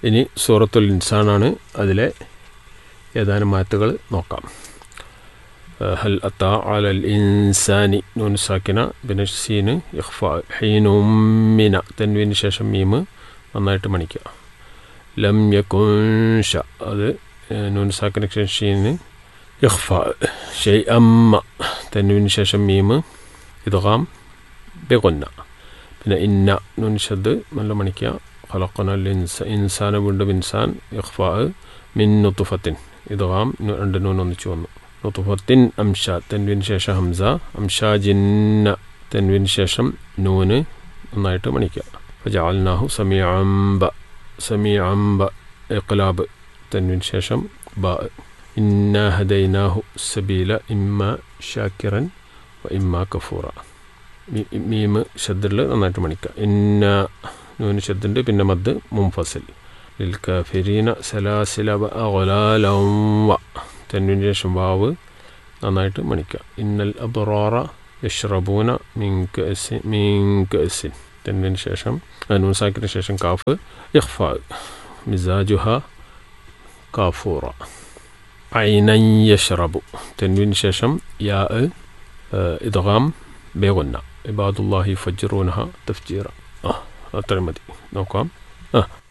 ഇനി സൂറത്തുൽ ഇൻസാനാണ് അതിലെ ഏതാനും മാറ്റുകൾ നോക്കാം هل أتى على الإنسان نون ساكنة بنفسين إخفاء حين من تنوين ശേഷം മീമ് നന്നായിട്ട് മണിക്കുക ലം യകുൻ ഷ അത് നൂൻ സാക്കിന് ശേഷം ഷീന് ഇഖ്ഫ ഷെയ് അമ്മ തന്നുവിന് ശേഷം മീമ് ഇദ്ഗാം ബെഗുന്ന പിന്നെ ഇന്ന നൂൻ ഷദ് നല്ല മണിക്കുക ഖലഖന ഇൻസ ഇൻസാന വീണ്ടും ഇൻസാൻ ഇഖ്ഫ മിൻ നുത്തുഫത്തിൻ ഇദ്ഗാം രണ്ട് നൂൻ ഒന്നിച്ചു വന്നു നുത്തുഫത്തിൻ അംഷ തെൻവിന് ശേഷം ഹംസ അംഷാജിന്ന തെൻവിന് ശേഷം നൂന് നന്നായിട്ട് മണിക്കുക ഫജാൽനാഹു സമീഅംബ സമീഅംബ ഇഖ്ലാബ് തെൻവിന് ശേഷം ബ ഇന്ന ഹദൈനാഹു സബീല ഇമ്മ ഷാക്കിറൻ വ ഇമ്മ കഫൂറ മീമ് ഷദ്ദിൽ നന്നായിട്ട് മണിക്കുക ഇന്ന നൂന് ഷദ്ദുണ്ട് പിന്നെ മദ് മുംഫസിൽ ലിൽ കഫിരീന സലാസില വ അഗ്ലാലം വ തെന്നിന് ശേഷം വാവ് നന്നായിട്ട് മണിക്കുക ഇന്നൽ അബ്റാറ യഷ്റബൂന മിങ്ക് മിങ്ക് എസിൻ തെന്നിന് ശേഷം നൂസാക്കിന് ശേഷം കാഫ് ഇഖ്ഫ മിസാജുഹ കാഫൂറ ഐനൻ യഷ്റബു തെന്നിന് ശേഷം യാ ഇദ്ഗാം ബേഗുന്ന ഇബാദുല്ലാഹി ഫജ്റൂനഹ തഫ്ജീറ ആ അത്രയും മതി നോക്കാം ആ